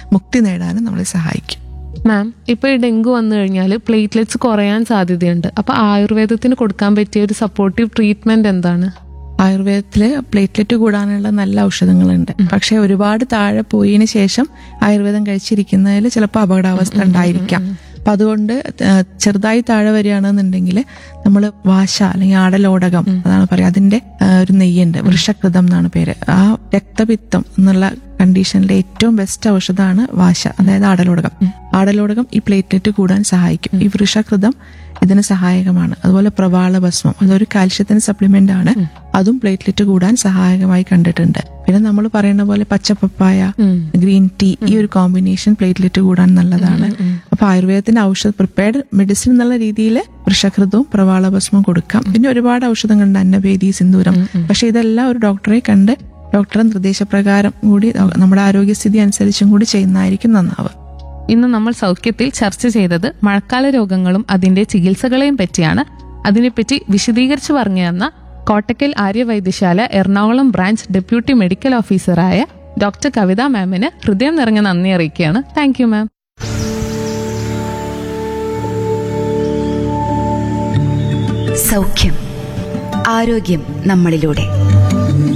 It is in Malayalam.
മുക്തി നേടാനും നമ്മളെ സഹായിക്കും മാം ഇപ്പൊ ഈ ഡെങ്കു വന്നു കഴിഞ്ഞാൽ പ്ലേറ്റ്ലെറ്റ്സ് കുറയാൻ സാധ്യതയുണ്ട് അപ്പൊ ആയുർവേദത്തിന് കൊടുക്കാൻ പറ്റിയ ഒരു സപ്പോർട്ടീവ് ട്രീറ്റ്മെന്റ് എന്താണ് ആയുർവേദത്തില് പ്ലേറ്റ്ലെറ്റ് കൂടാനുള്ള നല്ല ഔഷധങ്ങളുണ്ട് പക്ഷെ ഒരുപാട് താഴെ പോയതിന് ശേഷം ആയുർവേദം കഴിച്ചിരിക്കുന്നതിൽ ചിലപ്പോൾ അപകടാവസ്ഥ ഉണ്ടായിരിക്കാം അപ്പൊ അതുകൊണ്ട് ആ, ചെറുതായി താഴെ വരികയാണെന്നുണ്ടെങ്കിൽ നമ്മൾ വാശ അല്ലെങ്കിൽ ആടലോടകം അതാണ് പറയുക അതിന്റെ ആ, ഒരു നെയ്യുണ്ട് വൃഷകൃതം എന്നാണ് പേര് ആ രക്തപിത്തം എന്നുള്ള കണ്ടീഷനിലെ ഏറ്റവും ബെസ്റ്റ് ഔഷധമാണ് വാശ അതായത് ആടലോടകം ആടലോടകം ഈ പ്ലേറ്റ്ലെറ്റ് കൂടാൻ സഹായിക്കും ഈ വൃഷകൃതം ഇതിന് സഹായകമാണ് അതുപോലെ പ്രവാള ഭസ്മം അതൊരു കാൽഷ്യത്തിന് സപ്ലിമെന്റ് ആണ് അതും പ്ലേറ്റ്ലെറ്റ് കൂടാൻ സഹായകമായി കണ്ടിട്ടുണ്ട് പിന്നെ നമ്മൾ പറയുന്ന പോലെ പച്ചപ്പപ്പായ ഗ്രീൻ ടീ ഈ ഒരു കോമ്പിനേഷൻ പ്ലേറ്റ്ലെറ്റ് കൂടാൻ നല്ലതാണ് അപ്പൊ ആയുർവേദത്തിന്റെ ഔഷധ പ്രിപ്പയർഡ് മെഡിസിൻ എന്നുള്ള രീതിയിൽ വൃഷകൃതവും പ്രവാള ഭസ്മവും കൊടുക്കാം പിന്നെ ഒരുപാട് ഔഷധങ്ങളുണ്ട് അന്നഭേദി സിന്ദൂരം പക്ഷെ ഇതെല്ലാം ഒരു ഡോക്ടറെ കണ്ട് ഡോക്ടറെ നിർദ്ദേശപ്രകാരം കൂടി നമ്മുടെ ആരോഗ്യസ്ഥിതി അനുസരിച്ചും കൂടി ചെയ്യുന്നതായിരിക്കും നന്നാവുക ഇന്ന് നമ്മൾ സൗഖ്യത്തിൽ ചർച്ച ചെയ്തത് മഴക്കാല രോഗങ്ങളും അതിന്റെ ചികിത്സകളെയും പറ്റിയാണ് അതിനെപ്പറ്റി വിശദീകരിച്ചു പറഞ്ഞു തന്ന Kottakkal Aryavaidyasala Ernakulam branch deputy medical ഓഫീസറായ ഡോക്ടർ കവിത മാമിന് ഹൃദയം നിറഞ്ഞ നന്ദി അറിയിക്കുകയാണ് താങ്ക് യു മാം സൗഖ്യം ആരോഗ്യം നമ്മളിലൂടെ